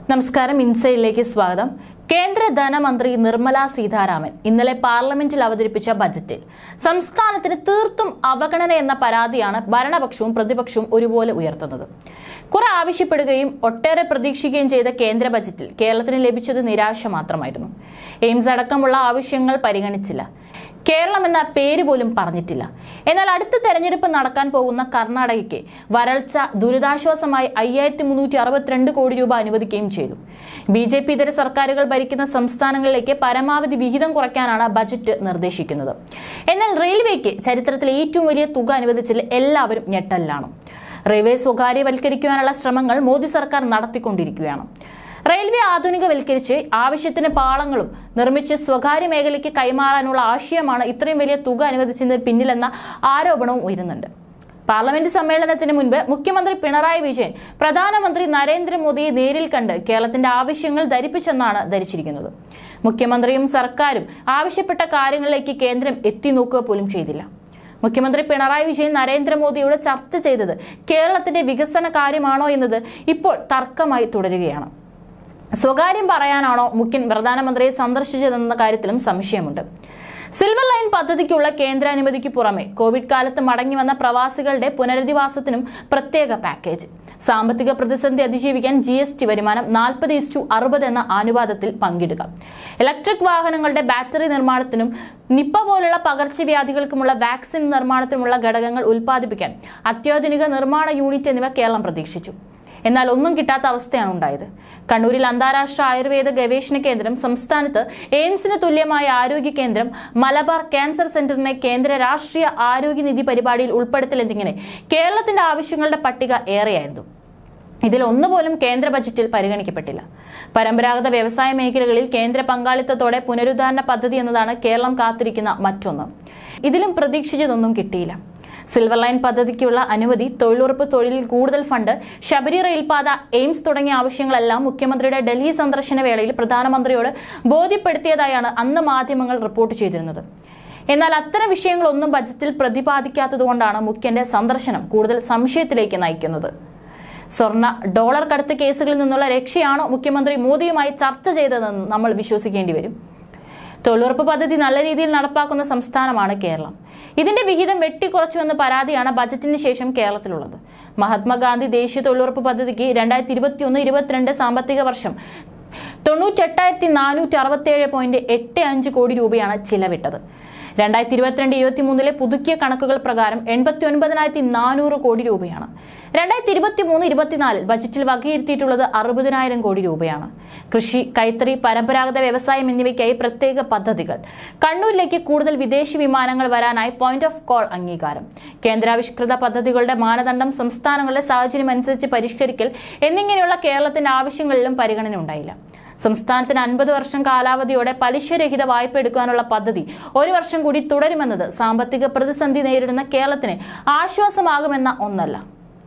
നമസ്കാരം ഇൻസൈഡിലേക്ക് സ്വാഗതം കേന്ദ്ര ധനമന്ത്രി നിർമ്മല സീതാരാമൻ ഇന്നലെ പാർലമെന്റിൽ അവതരിപ്പിച്ച ബജറ്റിൽ സംസ്ഥാനത്തിന് തീർത്തും അവഗണന എന്ന പരാതിയാണ് ഭരണപക്ഷവും പ്രതിപക്ഷവും ഒരുപോലെ ഉയർത്തുന്നത് കുറെ ആവശ്യപ്പെടുകയും ഒട്ടേറെ പ്രതീക്ഷിക്കുകയും ചെയ്ത കേന്ദ്ര ബജറ്റിൽ കേരളത്തിന് ലഭിച്ചത് നിരാശ മാത്രമായിരുന്നു എയിംസ് അടക്കമുള്ള ആവശ്യങ്ങൾ പരിഗണിച്ചില്ല കേരളം എന്ന പേര് പോലും പറഞ്ഞിട്ടില്ല എന്നാൽ അടുത്ത തെരഞ്ഞെടുപ്പ് നടക്കാൻ പോകുന്ന കർണാടകയ്ക്ക് വരൾച്ച ദുരിതാശ്വാസമായി അയ്യായിരത്തി മുന്നൂറ്റി അറുപത്തിരണ്ട് കോടി രൂപ അനുവദിക്കുകയും ചെയ്തു ബി ജെ പി ഇതര സർക്കാരുകൾ ഭരിക്കുന്ന സംസ്ഥാനങ്ങളിലേക്ക് പരമാവധി വിഹിതം കുറയ്ക്കാനാണ് ബജറ്റ് നിർദ്ദേശിക്കുന്നത് എന്നാൽ റെയിൽവേക്ക് ചരിത്രത്തിലെ ഏറ്റവും വലിയ തുക അനുവദിച്ചതിൽ എല്ലാവരും ഞെട്ടലിലാണ് റെയിൽവേ സ്വകാര്യവൽക്കരിക്കുവാനുള്ള ശ്രമങ്ങൾ മോദി സർക്കാർ നടത്തിക്കൊണ്ടിരിക്കുകയാണ് റെയിൽവേ ആധുനികവൽക്കരിച്ച് ആവശ്യത്തിന് പാളങ്ങളും നിർമ്മിച്ച് സ്വകാര്യ മേഖലയ്ക്ക് കൈമാറാനുള്ള ആശയമാണ് ഇത്രയും വലിയ തുക അനുവദിച്ചതിന് പിന്നിലെന്ന ആരോപണവും ഉയരുന്നുണ്ട് പാർലമെന്റ് സമ്മേളനത്തിന് മുൻപ് മുഖ്യമന്ത്രി പിണറായി വിജയൻ പ്രധാനമന്ത്രി നരേന്ദ്രമോദിയെ നേരിൽ കണ്ട് കേരളത്തിന്റെ ആവശ്യങ്ങൾ ധരിപ്പിച്ചെന്നാണ് ധരിച്ചിരിക്കുന്നത് മുഖ്യമന്ത്രിയും സർക്കാരും ആവശ്യപ്പെട്ട കാര്യങ്ങളിലേക്ക് കേന്ദ്രം എത്തി നോക്കുക പോലും ചെയ്തില്ല മുഖ്യമന്ത്രി പിണറായി വിജയൻ നരേന്ദ്രമോദിയോട് ചർച്ച ചെയ്തത് കേരളത്തിന്റെ വികസന കാര്യമാണോ എന്നത് ഇപ്പോൾ തർക്കമായി തുടരുകയാണ് സ്വകാര്യം പറയാനാണോ മുഖ്യൻ പ്രധാനമന്ത്രിയെ സന്ദർശിച്ചതെന്ന കാര്യത്തിലും സംശയമുണ്ട് സിൽവർ ലൈൻ പദ്ധതിക്കുള്ള കേന്ദ്ര അനുമതിക്ക് പുറമെ കോവിഡ് കാലത്ത് മടങ്ങി വന്ന പ്രവാസികളുടെ പുനരധിവാസത്തിനും പ്രത്യേക പാക്കേജ് സാമ്പത്തിക പ്രതിസന്ധി അതിജീവിക്കാൻ ജി എസ് ടി വരുമാനം നാൽപ്പത് ഇസ്റ്റു അറുപത് എന്ന അനുപാതത്തിൽ പങ്കിടുക ഇലക്ട്രിക് വാഹനങ്ങളുടെ ബാറ്ററി നിർമ്മാണത്തിനും നിപ്പ പോലുള്ള പകർച്ചവ്യാധികൾക്കുമുള്ള വാക്സിൻ നിർമ്മാണത്തിനുമുള്ള ഘടകങ്ങൾ ഉൽപ്പാദിപ്പിക്കാൻ അത്യാധുനിക നിർമ്മാണ യൂണിറ്റ് എന്നിവ കേരളം പ്രതീക്ഷിച്ചു എന്നാൽ ഒന്നും കിട്ടാത്ത അവസ്ഥയാണ് ഉണ്ടായത് കണ്ണൂരിൽ അന്താരാഷ്ട്ര ആയുർവേദ ഗവേഷണ കേന്ദ്രം സംസ്ഥാനത്ത് എയിംസിന് തുല്യമായ ആരോഗ്യ കേന്ദ്രം മലബാർ ക്യാൻസർ സെന്ററിനെ കേന്ദ്ര രാഷ്ട്രീയ ആരോഗ്യനിധി പരിപാടിയിൽ ഉൾപ്പെടുത്തൽ എന്നിങ്ങനെ കേരളത്തിന്റെ ആവശ്യങ്ങളുടെ പട്ടിക ഏറെയായിരുന്നു ഇതിൽ ഒന്നുപോലും കേന്ദ്ര ബജറ്റിൽ പരിഗണിക്കപ്പെട്ടില്ല പരമ്പരാഗത വ്യവസായ മേഖലകളിൽ കേന്ദ്ര പങ്കാളിത്തത്തോടെ പുനരുദ്ധാരണ പദ്ധതി എന്നതാണ് കേരളം കാത്തിരിക്കുന്ന മറ്റൊന്ന് ഇതിലും പ്രതീക്ഷിച്ചതൊന്നും കിട്ടിയില്ല സിൽവർ ലൈൻ പദ്ധതിക്കുള്ള അനുമതി തൊഴിലുറപ്പ് തൊഴിലിൽ കൂടുതൽ ഫണ്ട് ശബരി റെയിൽപാത എയിംസ് തുടങ്ങിയ ആവശ്യങ്ങളെല്ലാം മുഖ്യമന്ത്രിയുടെ ഡൽഹി സന്ദർശന വേളയിൽ പ്രധാനമന്ത്രിയോട് ബോധ്യപ്പെടുത്തിയതായാണ് അന്ന് മാധ്യമങ്ങൾ റിപ്പോർട്ട് ചെയ്തിരുന്നത് എന്നാൽ അത്തരം വിഷയങ്ങളൊന്നും ബജറ്റിൽ പ്രതിപാദിക്കാത്തതുകൊണ്ടാണ് മുഖ്യന്റെ സന്ദർശനം കൂടുതൽ സംശയത്തിലേക്ക് നയിക്കുന്നത് സ്വർണ്ണ ഡോളർ കടത്ത് കേസുകളിൽ നിന്നുള്ള രക്ഷയാണോ മുഖ്യമന്ത്രി മോദിയുമായി ചർച്ച ചെയ്തതെന്ന് നമ്മൾ വിശ്വസിക്കേണ്ടി വരും തൊഴിലുറപ്പ് പദ്ധതി നല്ല രീതിയിൽ നടപ്പാക്കുന്ന സംസ്ഥാനമാണ് കേരളം ഇതിന്റെ വിഹിതം വെട്ടിക്കുറച്ചുവെന്ന പരാതിയാണ് ബജറ്റിന് ശേഷം കേരളത്തിലുള്ളത് മഹാത്മാഗാന്ധി ദേശീയ തൊഴിലുറപ്പ് പദ്ധതിക്ക് രണ്ടായിരത്തി ഇരുപത്തിയൊന്ന് ഇരുപത്തിരണ്ട് സാമ്പത്തിക വർഷം തൊണ്ണൂറ്റെട്ടായിരത്തി നാനൂറ്റി അറുപത്തിയേഴ് പോയിന്റ് എട്ട് അഞ്ച് കോടി രൂപയാണ് ചിലവിട്ടത് രണ്ടായിരത്തി ഇരുപത്തിരണ്ട് ഇരുപത്തി മൂന്നിലെ പുതുക്കിയ കണക്കുകൾ പ്രകാരം എൺപത്തി ഒൻപതിനായിരത്തി നാനൂറ് കോടി രൂപയാണ് രണ്ടായിരത്തി ഇരുപത്തി മൂന്ന് ഇരുപത്തിനാലിൽ ബജറ്റിൽ വകയിരുത്തിയിട്ടുള്ളത് അറുപതിനായിരം കോടി രൂപയാണ് കൃഷി കൈത്തറി പരമ്പരാഗത വ്യവസായം എന്നിവയ്ക്കായി പ്രത്യേക പദ്ധതികൾ കണ്ണൂരിലേക്ക് കൂടുതൽ വിദേശ വിമാനങ്ങൾ വരാനായി പോയിന്റ് ഓഫ് കോൾ അംഗീകാരം കേന്ദ്രാവിഷ്കൃത പദ്ധതികളുടെ മാനദണ്ഡം സംസ്ഥാനങ്ങളുടെ സാഹചര്യം അനുസരിച്ച് പരിഷ്കരിക്കൽ എന്നിങ്ങനെയുള്ള കേരളത്തിന്റെ ആവശ്യങ്ങളിലും പരിഗണന ഉണ്ടായില്ല സംസ്ഥാനത്തിന് അൻപത് വർഷം കാലാവധിയോടെ പലിശരഹിത വായ്പ എടുക്കാനുള്ള പദ്ധതി ഒരു വർഷം കൂടി തുടരുമെന്നത് സാമ്പത്തിക പ്രതിസന്ധി നേരിടുന്ന കേരളത്തിന് ആശ്വാസമാകുമെന്ന ഒന്നല്ല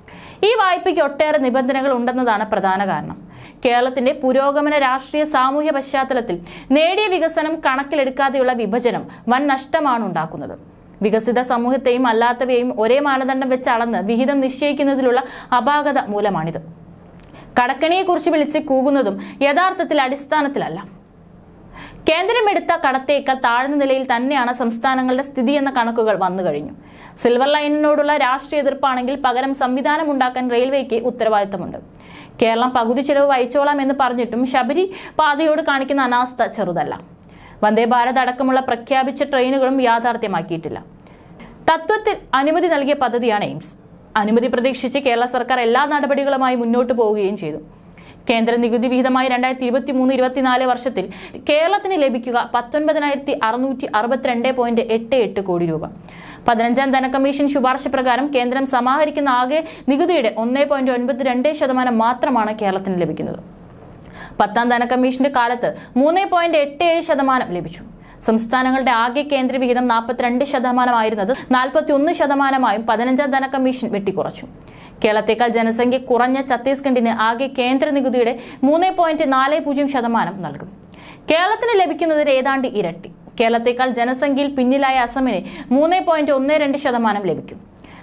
ഈ വായ്പയ്ക്ക് ഒട്ടേറെ നിബന്ധനകൾ ഉണ്ടെന്നതാണ് പ്രധാന കാരണം കേരളത്തിന്റെ പുരോഗമന രാഷ്ട്രീയ സാമൂഹ്യ പശ്ചാത്തലത്തിൽ നേടിയ വികസനം കണക്കിലെടുക്കാതെയുള്ള വിഭജനം വൻ നഷ്ടമാണ് ഉണ്ടാക്കുന്നത് വികസിത സമൂഹത്തെയും അല്ലാത്തവയെയും ഒരേ മാനദണ്ഡം വെച്ച് അളന്ന് വിഹിതം നിശ്ചയിക്കുന്നതിലുള്ള അപാകത മൂലമാണിത് കടക്കണിയെക്കുറിച്ച് വിളിച്ച് കൂകുന്നതും യഥാർത്ഥത്തിൽ അടിസ്ഥാനത്തിലല്ല കേന്ദ്രം എടുത്ത കടത്തേക്കാൾ താഴ്ന്ന നിലയിൽ തന്നെയാണ് സംസ്ഥാനങ്ങളുടെ സ്ഥിതി എന്ന കണക്കുകൾ വന്നു കഴിഞ്ഞു സിൽവർ ലൈനിനോടുള്ള രാഷ്ട്രീയ എതിർപ്പാണെങ്കിൽ പകരം സംവിധാനം ഉണ്ടാക്കാൻ റെയിൽവേക്ക് ഉത്തരവാദിത്തമുണ്ട് കേരളം പകുതി ചെലവ് വഹിച്ചോളാം എന്ന് പറഞ്ഞിട്ടും ശബരി പാതയോട് കാണിക്കുന്ന അനാസ്ഥ ചെറുതല്ല വന്ദേ ഭാരത് അടക്കമുള്ള പ്രഖ്യാപിച്ച ട്രെയിനുകളും യാഥാർത്ഥ്യമാക്കിയിട്ടില്ല തത്വത്തിൽ അനുമതി നൽകിയ പദ്ധതിയാണ് എയിംസ് അനുമതി പ്രതീക്ഷിച്ച് കേരള സർക്കാർ എല്ലാ നടപടികളുമായി മുന്നോട്ട് പോവുകയും ചെയ്തു കേന്ദ്ര നികുതി വിഹിതമായി രണ്ടായിരത്തി ഇരുപത്തി മൂന്ന് ഇരുപത്തിനാല് വർഷത്തിൽ കേരളത്തിന് ലഭിക്കുക പത്തൊൻപതിനായിരത്തി അറുന്നൂറ്റി അറുപത്തിരണ്ട് പോയിന്റ് എട്ട് എട്ട് കോടി രൂപ പതിനഞ്ചാം ധനകമ്മീഷൻ ശുപാർശ പ്രകാരം കേന്ദ്രം സമാഹരിക്കുന്ന ആകെ നികുതിയുടെ ഒന്നേ പോയിന്റ് ഒൻപത് രണ്ട് ശതമാനം മാത്രമാണ് കേരളത്തിന് ലഭിക്കുന്നത് പത്താം ധനകമ്മീഷന്റെ കാലത്ത് മൂന്ന് പോയിന്റ് എട്ട് ഏഴ് ശതമാനം ലഭിച്ചു സംസ്ഥാനങ്ങളുടെ ആകെ കേന്ദ്ര വിഹിതം നാൽപ്പത്തിരണ്ട് ശതമാനമായിരുന്നത് നാൽപ്പത്തി ഒന്ന് ശതമാനമായും പതിനഞ്ചാം ധനകമ്മീഷൻ വെട്ടിക്കുറച്ചു കേരളത്തേക്കാൾ ജനസംഖ്യ കുറഞ്ഞ ഛത്തീസ്ഗഡിന് ആകെ കേന്ദ്ര നികുതിയുടെ മൂന്ന് പോയിന്റ് നാല് പൂജ്യം ശതമാനം നൽകും കേരളത്തിന് ലഭിക്കുന്നതിന് ഏതാണ്ട് ഇരട്ടി കേരളത്തേക്കാൾ ജനസംഖ്യയിൽ പിന്നിലായ അസമിന് മൂന്ന് പോയിന്റ് ഒന്ന് രണ്ട് ശതമാനം ലഭിക്കും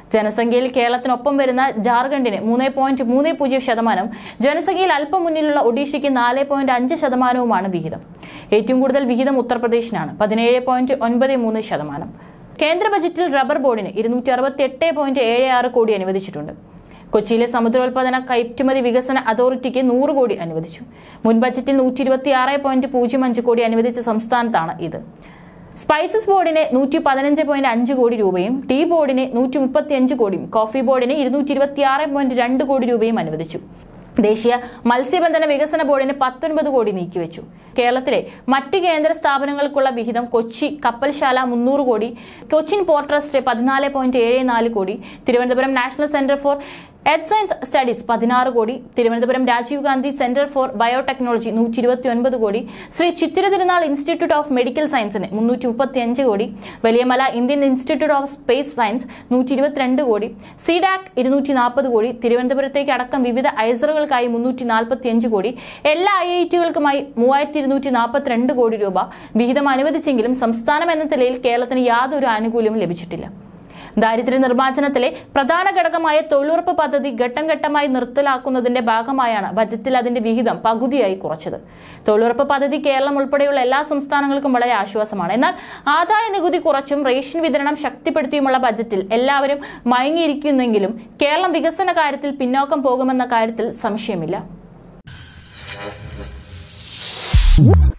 ജനസംഖ്യയിൽ കേരളത്തിനൊപ്പം വരുന്ന ജാർഖണ്ഡിന് മൂന്ന് പോയിന്റ് മൂന്ന് പൂജ്യം ശതമാനം ജനസംഖ്യയിൽ അല്പം മുന്നിലുള്ള ഒഡീഷയ്ക്ക് നാല് പോയിന്റ് അഞ്ച് ശതമാനവുമാണ് വിഹിതം ഏറ്റവും കൂടുതൽ വിഹിതം ഉത്തർപ്രദേശിനാണ് പതിനേഴ് പോയിന്റ് ഒൻപത് മൂന്ന് ശതമാനം കേന്ദ്ര ബജറ്റിൽ റബ്ബർ ബോർഡിന് ഇരുന്നൂറ്റി അറുപത്തി എട്ട് പോയിന്റ് ഏഴ് ആറ് കോടി അനുവദിച്ചിട്ടുണ്ട് കൊച്ചിയിലെ സമുദ്രോൽപാദന കയറ്റുമതി വികസന അതോറിറ്റിക്ക് നൂറ് കോടി അനുവദിച്ചു മുൻ ബജറ്റിൽ നൂറ്റി ഇരുപത്തി ആറ് പോയിന്റ് പൂജ്യം അഞ്ച് കോടി അനുവദിച്ച സംസ്ഥാനത്താണ് ഇത് സ്പൈസസ് ബോർഡിന് നൂറ്റി പതിനഞ്ച് പോയിന്റ് അഞ്ച് കോടി രൂപയും ടീ ബോർഡിന് നൂറ്റി മുപ്പത്തി അഞ്ച് കോടിയും കോഫി ബോർഡിന് ഇരുന്നൂറ്റി ഇരുപത്തി ആറ് പോയിന്റ് രണ്ട് കോടി രൂപയും അനുവദിച്ചു ദേശീയ മത്സ്യബന്ധന വികസന ബോർഡിന് പത്തൊൻപത് കോടി നീക്കിവെച്ചു കേരളത്തിലെ മറ്റ് കേന്ദ്ര സ്ഥാപനങ്ങൾക്കുള്ള വിഹിതം കൊച്ചി കപ്പൽശാല മുന്നൂറ് കോടി കൊച്ചിൻ പോർട്ട് ട്രസ്റ്റ് പതിനാല് പോയിന്റ് ഏഴ് നാല് കോടി Thiruvananthapuram national centre for earth science studies പതിനാറ് കോടി Thiruvananthapuram Rajiv Gandhi centre for biotechnology നൂറ്റി ഇരുപത്തി ഒൻപത് കോടി ശ്രീ ചിത്തിര തിരുനാൾ ഇൻസ്റ്റിറ്റ്യൂട്ട് ഓഫ് മെഡിക്കൽ സയൻസിന് മുന്നൂറ്റി മുപ്പത്തി അഞ്ച് കോടി Valiyamala Indian institute of space science നൂറ്റി ഇരുപത്തിരണ്ട് കോടി സിഡാക് ഇരുന്നൂറ്റി നാൽപ്പത് കോടി തിരുവനന്തപുരത്തേക്ക് അടക്കം വിവിധ ഐസറുകൾക്കായി മുന്നൂറ്റി നാൽപ്പത്തി അഞ്ച് കോടി എല്ലാ ഐ ഐ ടികൾക്കുമായി മൂവായിരത്തി ഇരുന്നൂറ്റി നാൽപ്പത്തിരണ്ട് കോടി രൂപ വിഹിതം അനുവദിച്ചെങ്കിലും സംസ്ഥാനം എന്ന നിലയിൽ കേരളത്തിന് യാതൊരു ആനുകൂല്യവും ലഭിച്ചിട്ടില്ല ദാരിദ്ര്യ നിർമ്മാർജ്ജനത്തിലെ പ്രധാന ഘടകമായ തൊഴിലുറപ്പ് പദ്ധതി ഘട്ടം ഘട്ടമായി നിർത്തലാക്കുന്നതിന്റെ ഭാഗമായാണ് ബജറ്റിൽ അതിന്റെ വിഹിതം പകുതിയായി കുറച്ചത് തൊഴിലുറപ്പ് പദ്ധതി കേരളം ഉൾപ്പെടെയുള്ള എല്ലാ സംസ്ഥാനങ്ങൾക്കും വളരെ ആശ്വാസമാണ് എന്നാൽ ആദായ നികുതി കുറച്ചും റേഷൻ വിതരണം ശക്തിപ്പെടുത്തിയുമുള്ള ബജറ്റിൽ എല്ലാവരും മയങ്ങിയിരിക്കുന്നെങ്കിലും കേരളം വികസന കാര്യത്തിൽ പിന്നോക്കം പോകുമെന്ന കാര്യത്തിൽ സംശയമില്ല